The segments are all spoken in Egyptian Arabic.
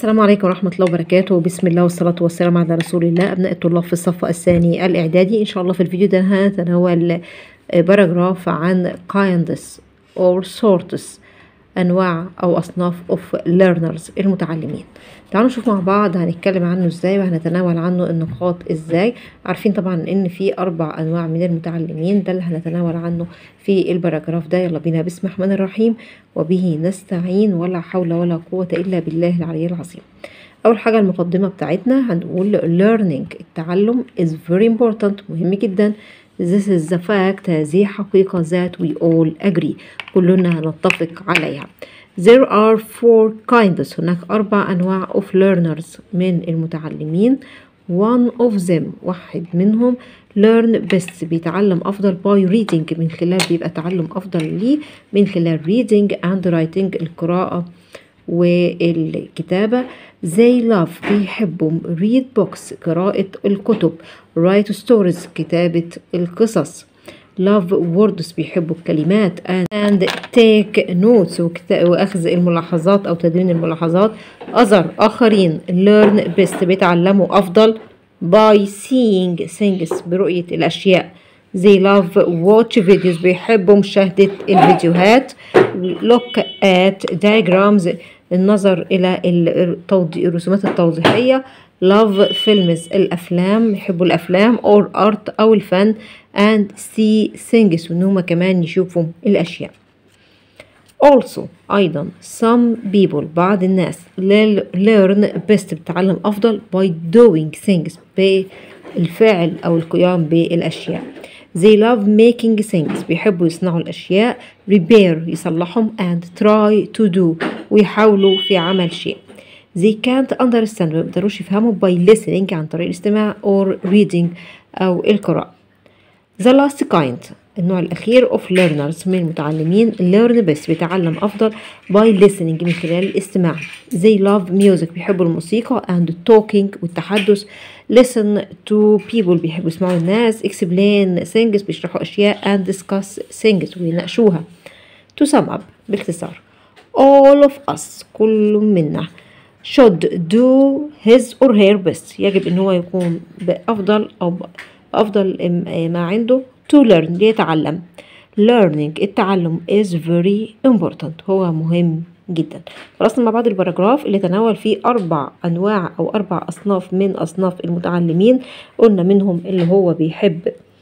السلام عليكم ورحمة الله وبركاته بسم الله والصلاة والسلام على رسول الله أبناء الطلاب في الصف الثاني الإعدادي إن شاء الله في الفيديو ده هنتناول باراجراف عن kinds or sorts أنواع أو أصناف of learners المتعلمين تعالوا نشوف مع بعض هنتكلم عنه ازاي وهنتناول عنه النقاط ازاي عارفين طبعا ان في اربع انواع من المتعلمين ده اللي هنتناول عنه في الباراجراف ده يلا بينا بسم الرحمن الرحيم وبه نستعين ولا حول ولا قوة الا بالله العلي العظيم اول حاجة المقدمة بتاعتنا هنقول learning التعلم is very important مهم جدا This is the fact هذه حقيقة that we all agree كلنا نتفق عليها There are four kinds هناك أربع أنواع of learners من المتعلمين One of them واحد منهم learn best بيتعلم أفضل by reading من خلال بيبقى تعلم أفضل ليه من خلال reading and writing القراءة والكتابة they love بيحبوا read books قراءة الكتب write stories كتابة القصص love words بيحبوا الكلمات and take notes وأخذ الملاحظات أو تدوين الملاحظات other آخرين learn best بيتعلموا أفضل by seeing things برؤية الأشياء they love watch videos بيحبوا مشاهدة الفيديوهات look at diagrams النظر إلى الرسومات التوضيحية love films الأفلام يحبوا الأفلام or art أو الفن and see things وإن هما كمان يشوفوا الأشياء also أيضا some people بعض الناس learn best بتعلم أفضل by doing things بالفعل أو القيام بالأشياء They love making things بيحبوا يصنعوا الأشياء repair يصلحهم and try to do ويحاولوا في عمل شيء They can't understand ما بيقدروش يفهموا by listening عن طريق الاستماع or reading أو القراءة The last kind النوع الأخير of learners من المتعلمين learn best بيتعلم أفضل by listening من خلال الاستماع They love music بيحبوا الموسيقى and talking والتحدث listen to people بيحبوا يسمعوا الناس explain things بيشرحوا أشياء and discuss things ويناقشوها to sum up باختصار all of us كل منا should do his or her best يجب ان هو يقوم بافضل او بافضل ما عنده to learn ليتعلم learning التعلم is very important هو مهم جدا خلصنا مع بعض الباراجراف اللي تناول فيه أربع أنواع أو أربع أصناف من أصناف المتعلمين قلنا منهم اللي هو بيحب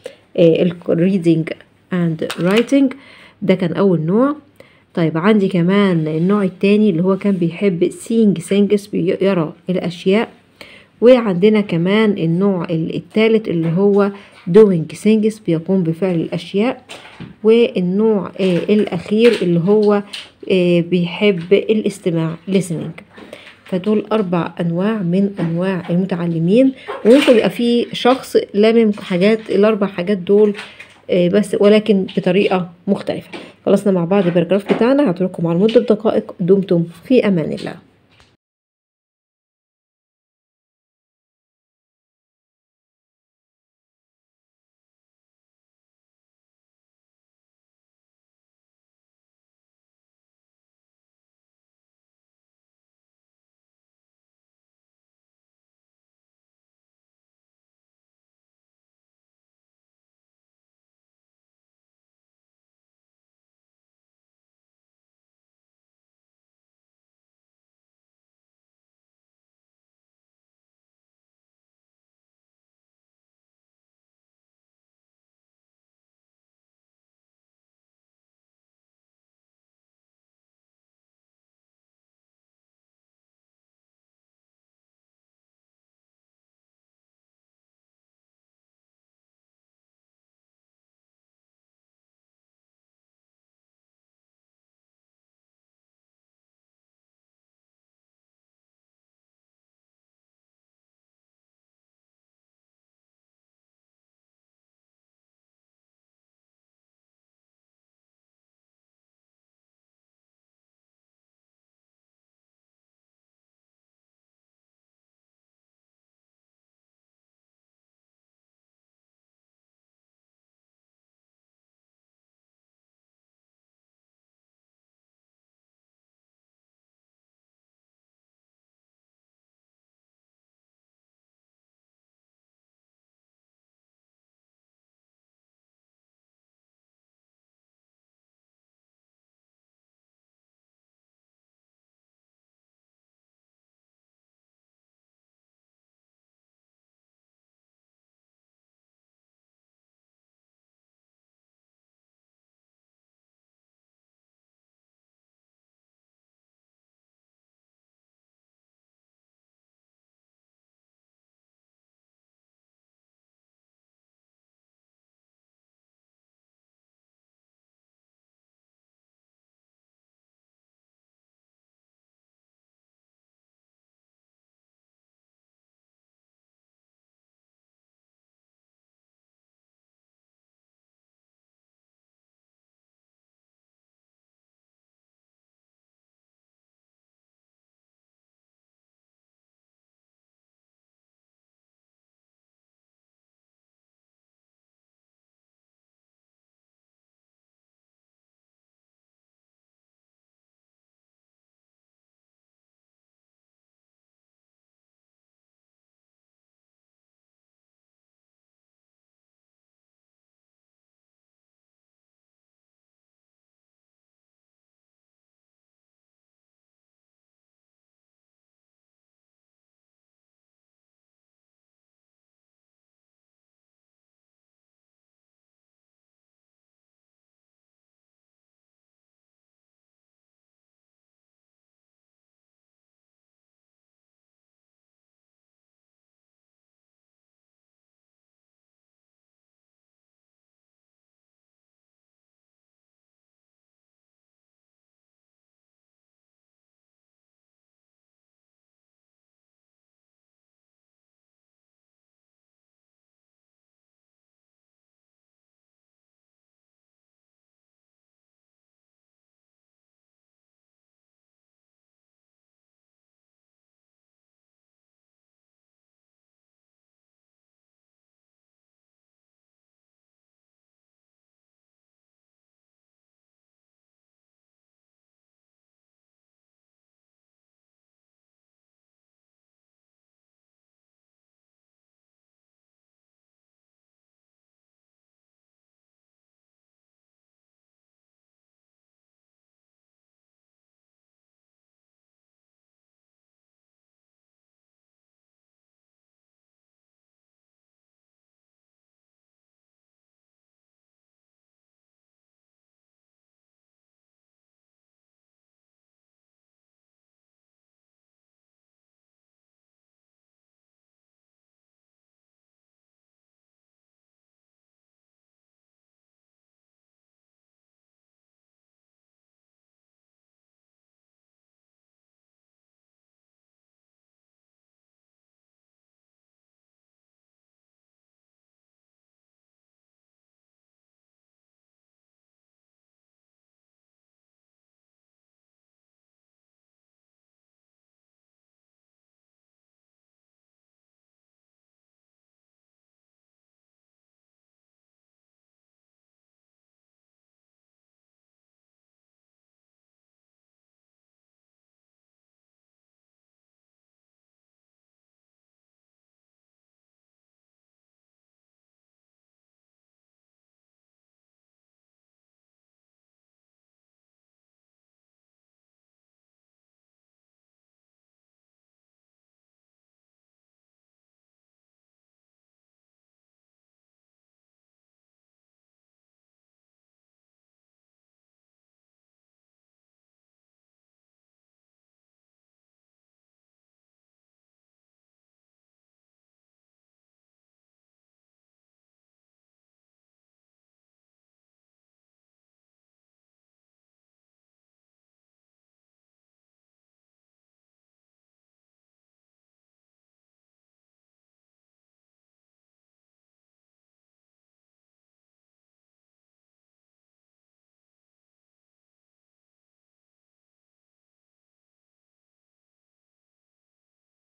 reading and writing ده كان أول نوع طيب عندي كمان النوع التاني اللي هو كان بيحب seeing things بيقرا الأشياء وعندنا كمان النوع التالت اللي هو doing things بيقوم بفعل الأشياء والنوع الأخير اللي هو بيحب الاستماع listening فدول أربع أنواع من أنواع المتعلمين وممكن يبقى في شخص لامم حاجات الأربع حاجات دول بس ولكن بطريقة مختلفة خلصنا مع بعض الباراجراف بتاعنا هترككم على مدة دقائق دمتم في أمان الله